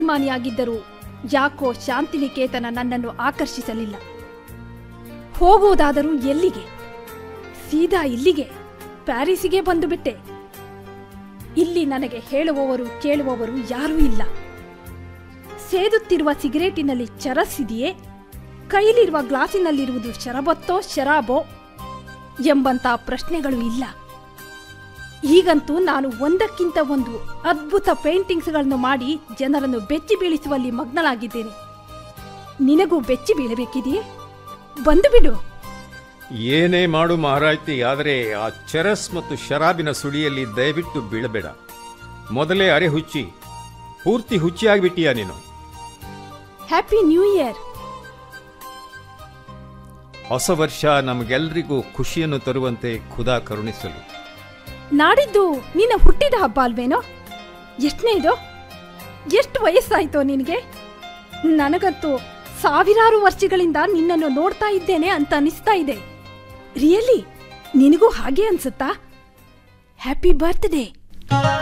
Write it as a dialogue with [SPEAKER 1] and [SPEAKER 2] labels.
[SPEAKER 1] ಮಾನಿಯಾಗಿದ್ದರೂ ಯಾಕೋ ಶಾಂತಿನಿಕೇತನ ನನ್ನನ್ನು ಆಕರ್ಷಿಸಲಿಲ್ಲ ಹೋಗುವುದಾದರೂ ಎಲ್ಲಿಗೆ ಸೀದಾ ಇಲ್ಲಿಗೆ ಪ್ಯಾರಿಸಿಗೆ ಬಂದುಬಿಟ್ಟೆ ಇಲ್ಲಿ ನನಗೆ ಹೇಳುವವರು ಕೇಳುವವರು ಯಾರೂ ಇಲ್ಲ ಸೇದುತ್ತಿರುವ ಸಿಗರೇಟಿನಲ್ಲಿ ಚರಸ್ಸಿದೆಯೇ ಕೈಲಿರುವ ಗ್ಲಾಸಿನಲ್ಲಿರುವುದು ಶರಬತ್ತೋ ಶರಾಬೋ ಎಂಬಂತ ಪ್ರಶ್ನೆಗಳು ಇಲ್ಲ ಈಗಂತೂ ನಾನು ಒಂದಕ್ಕಿಂತ ಒಂದು ಅದ್ಭುತ ಪೇಂಟಿಂಗ್ಸ್ಗಳನ್ನು ಮಾಡಿ ಜನರನ್ನು ಬೆಚ್ಚಿ ಬೀಳಿಸುವಲ್ಲಿ ಮಗ್ನಳಾಗಿದ್ದೇನೆ ನಿನಗೂ ಬೆಚ್ಚಿ ಬೀಳಬೇಕಿದೆಯೇ ಬಂದು ಬಿಡು
[SPEAKER 2] ಏನೇ ಮಾಡು ಮಹಾರಾಯ್ತಿ ಆದರೆ ಆ ಚರಸ್ ಮತ್ತು ಶರಾಬಿನ ಸುಳಿಯಲ್ಲಿ ದಯವಿಟ್ಟು ಬೀಳಬೇಡ ಮೊದಲೇ ಅರೆ ಹುಚ್ಚಿ ಪೂರ್ತಿ ಹುಚ್ಚಿಯಾಗ್ಬಿಟ್ಟಿಯಾ ನೀನು
[SPEAKER 1] ಹ್ಯಾಪಿ ನ್ಯೂ ಇಯರ್
[SPEAKER 2] ಹೊಸ ವರ್ಷ ನಮಗೆಲ್ರಿಗೂ ಖುಷಿಯನ್ನು ತರುವಂತೆ ಖುದಾ ಕರುಣಿಸಲು
[SPEAKER 1] ನಾಡಿದ್ದು ನಿನ್ನ ಹುಟ್ಟಿದ ಹಬ್ಬ ಅಲ್ವೇನೋ ಎಷ್ಟನೇದು ಎಷ್ಟು ವಯಸ್ಸಾಯ್ತೋ ನಿನಗೆ ನನಗಂತೂ ಸಾವಿರಾರು ವರ್ಷಗಳಿಂದ ನಿನ್ನನ್ನು ನೋಡ್ತಾ ಇದ್ದೇನೆ ಅಂತ ಅನಿಸ್ತಾ ಇದೆ ರಿಯಲಿ ನಿನಗೂ ಹಾಗೆ ಅನ್ಸುತ್ತಾ ಹ್ಯಾಪಿ ಬರ್ತ್ಡೇ